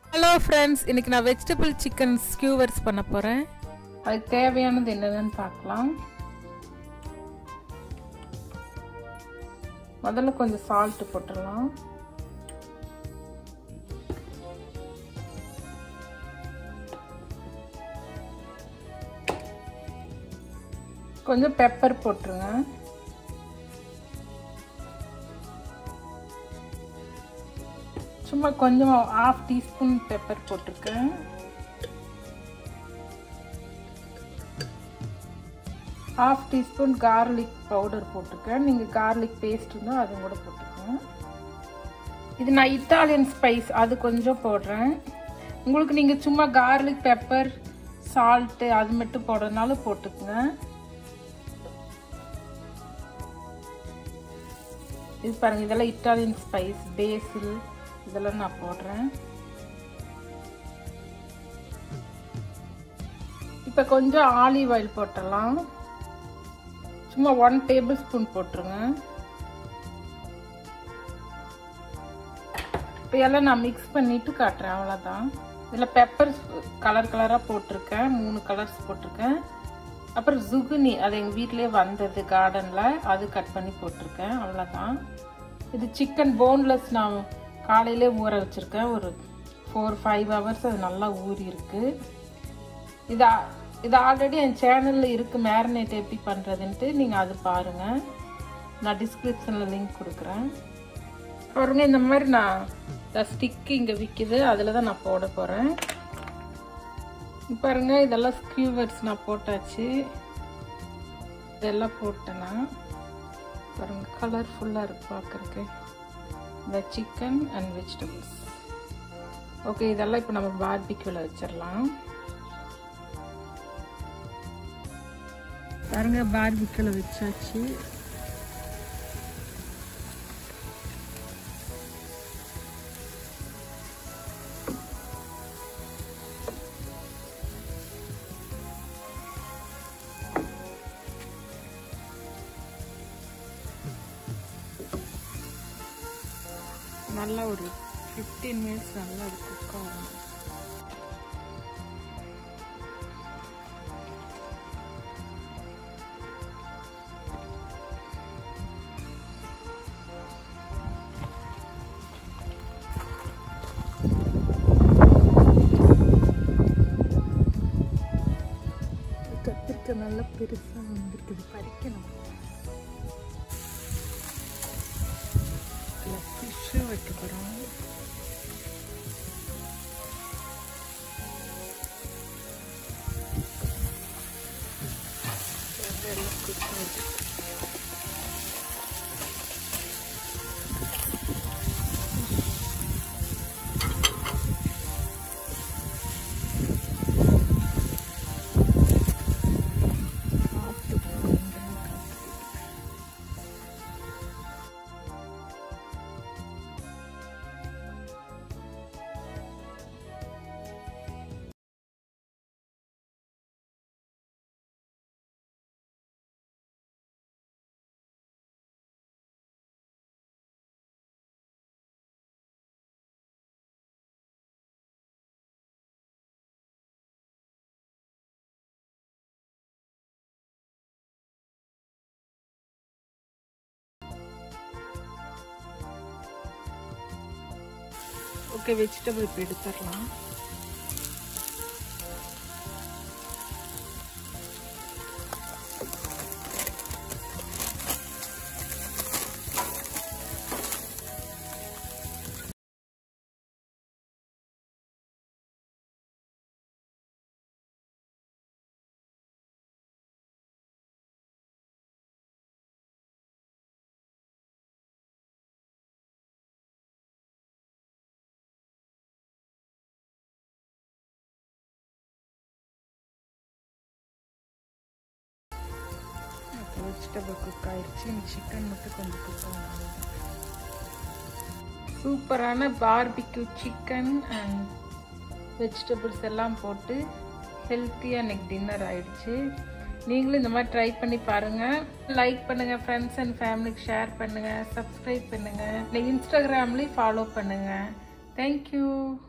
hello friends இன்னைக்கு நான் vegetable chicken skewers பண்ண போகிறேன் அதுக்கு தேவையானது என்னதுன்னு பார்க்கலாம் முதல்ல கொஞ்சம் சால்ட் போட்டுடலாம் கொஞ்சம் பெப்பர் போட்டுருங்க சும்மா கொஞ்சம் ஹாஃப் டீஸ்பூன் பெப்பர் போட்டிருக்கேன் ஹாஃப் டீஸ்பூன் கார்லிக் பவுடர் போட்டிருக்கேன் நீங்கள் கார்லிக் பேஸ்ட் இருந்தால் அதுவும் கூட போட்டுக்கோங்க இது நான் இத்தாலியன் ஸ்பைஸ் அது கொஞ்சம் போடுறேன் உங்களுக்கு நீங்கள் சும்மா கார்லிக் பெப்பர் சால்ட்டு அது மட்டும் போடுறதுனால போட்டுக்குங்க இது பாருங்க இதெல்லாம் இட்டாலியன் ஸ்பைஸ் பேசில் இதெல்லாம் நான் போடுறேன் இப்போ கொஞ்சம் ஆலிவ் ஆயில் போட்டலாம் சும்மா ஒன் டேபிள் ஸ்பூன் போட்டுருங்க இப்போ எல்லாம் நான் மிக்ஸ் பண்ணிட்டு காட்டுறேன் அவ்வளோதான் இதில் பெப்பர் கலர் கலராக போட்டிருக்கேன் மூணு கலர்ஸ் போட்டிருக்கேன் அப்புறம் ஜுகுனி அது எங்கள் வீட்டிலே வந்தது கார்டனில் அது கட் பண்ணி போட்டிருக்கேன் அவ்வளோதான் இது சிக்கன் போன்லெஸ் நான் காலையிலே ஊற வச்சுருக்கேன் ஒரு ஃபோர் ஃபைவ் ஹவர்ஸ் அது நல்லா ஊறி இருக்கு இது இது ஆல்ரெடி என் சேனலில் இருக்குது மேரினேட் எப்படி பண்ணுறதுன்ட்டு நீங்கள் அது பாருங்கள் நான் டிஸ்கிரிப்ஷனில் லிங்க் கொடுக்குறேன் பாருங்க இந்த மாதிரி நான் ஸ்டிக்கு இங்கே விற்கிது அதில் தான் நான் போட போகிறேன் பாருங்க இதெல்லாம் ஸ்கியூவர்ஸ் நான் போட்டாச்சு இதெல்லாம் போட்டேன்னா பாருங்க கலர்ஃபுல்லாக இருக்கு பார்க்குறக்கு இந்த சிக்கன் அண்ட் வெஜிடபிள்ஸ் ஓகே இதெல்லாம் இப்போ நம்ம பார்பிக்யூவில் வச்சிடலாம் பாருங்க பார்பிக்யூவில் வச்சாச்சு நல்லா ஒரு ஃபிஃப்டீன் மினிட்ஸ் நல்லா அது குக் ஆகும் கத்திரிக்காய் நல்லா பெருசாக வந்துருக்குது பறிக்கணும் ஃபிஷ்ஷும் வைக்க போகிறோம் ஓகே வெஜிடபிள் இப்போ எடுத்துடலாம் வெஜிடபிள் குக் ஆயிடுச்சு சிக்கன் மட்டும் கொஞ்சம் குக் ஆகும் சூப்பரான பார்பிக்யூ சிக்கன் அண்ட் வெஜிடபிள்ஸ் எல்லாம் போட்டு ஹெல்த்தியாக இன்னைக்கு டின்னர் ஆயிடுச்சு நீங்களும் இந்த மாதிரி ட்ரை பண்ணி பாருங்கள் லைக் பண்ணுங்கள் ஃப்ரெண்ட்ஸ் அண்ட் ஃபேமிலிக்கு ஷேர் பண்ணுங்கள் சப்ஸ்கிரைப் பண்ணுங்கள் இல்லை இன்ஸ்டாகிராம்லேயும் ஃபாலோ பண்ணுங்கள் தேங்க்யூ